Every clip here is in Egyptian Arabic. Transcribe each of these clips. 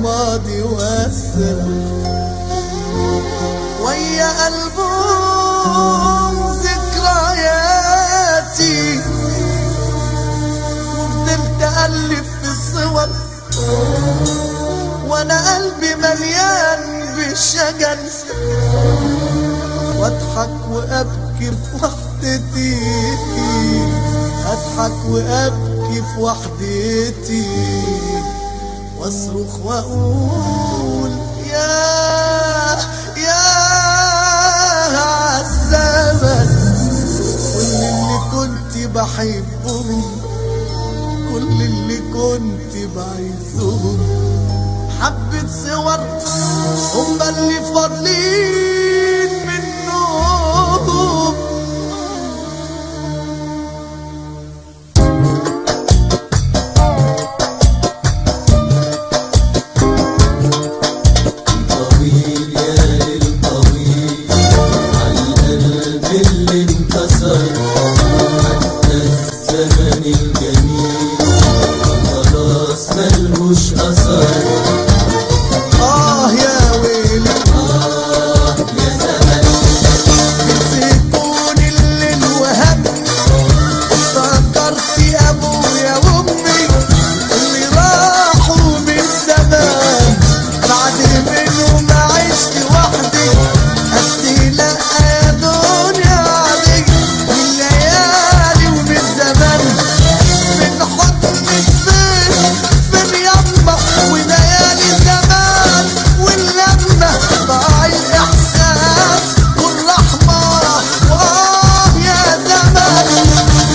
الماضي والسلام ويا ألبوم ذكرياتي وفضلت ألف في الصور وأنا قلبي مليان بالشجن واضحك وابكي في وحدتي اضحك وابكي في وحدتي واصرخ واقول يا يا عالزمن كل اللي كنت بحبهم كل اللي كنت بعايزهم حبة صور هم اللي فاضلين منهم طويل يا ليل طويل عالقلب اللي انكسر حتى الزمن الجميل خلاص ملهوش اثر آه يا ويلي آه يا زمن نسيتوني الليل وهمي افتكرت أبويا وأمي اللي راحوا من زمان بعد منهم عشت وحدي قلت لا يا دنيا عليك من ليالي ومن زمان من حضنك فين فين يما وليالي زمان واللمة ضاع الإحساس والرحمة وآه يا زمان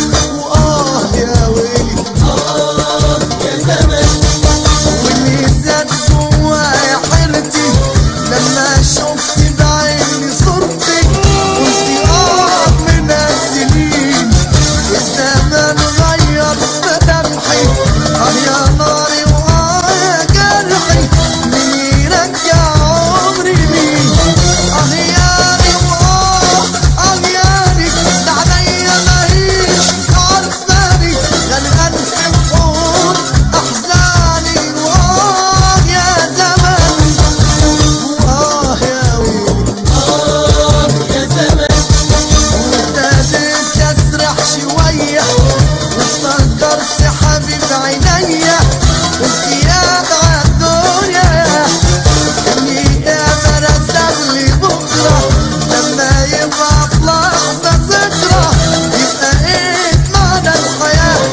وآه يا ويلي آه يا زمن واللي زاد جوايا حيرتي لما شفت بعيني صورتي قلت اه من السنين الزمان غير ملامحي اه يا ناري واه يا جرحي مين يرجع عمري مين اه ياري واه اه ياري ده عليا ماهيش عارفاني غلغل في بحور احزاني واه يا زمان واه يا ويلي آه يا زمن ابتديت اسرح شوية وافتكرت حبيب عينيا قلت يا عالدنيا اني انا رسم لي بكرة لما يبقى في لحظة ذكرى يبقى ايه معنى الحياة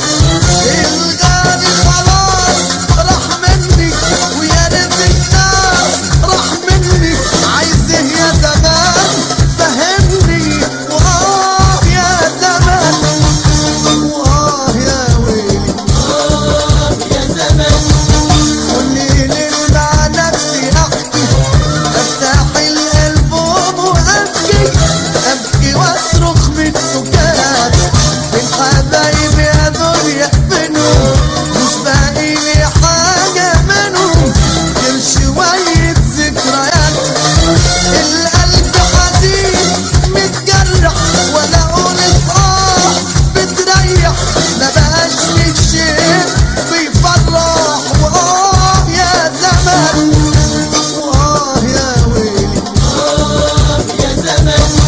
الغالي خلاص راح مني ويا ريت الناس راح مني عايز ايه يا زمان فهمني واه يا زمان واه يا ويلي آه يا زمن قولي ليه مع نفسي احكي افتح الالبوم وابكي ابكي واصرخ من سكات الحبايب يا دنيا منهم مش باقي لي حاجه منهم غير شويه ذكريات القلب حزين متجرح ولا قولت اه بتريح ما بقاش ليك شيء بيفرح واه يا زمان واه يا ويلي آه يا زمن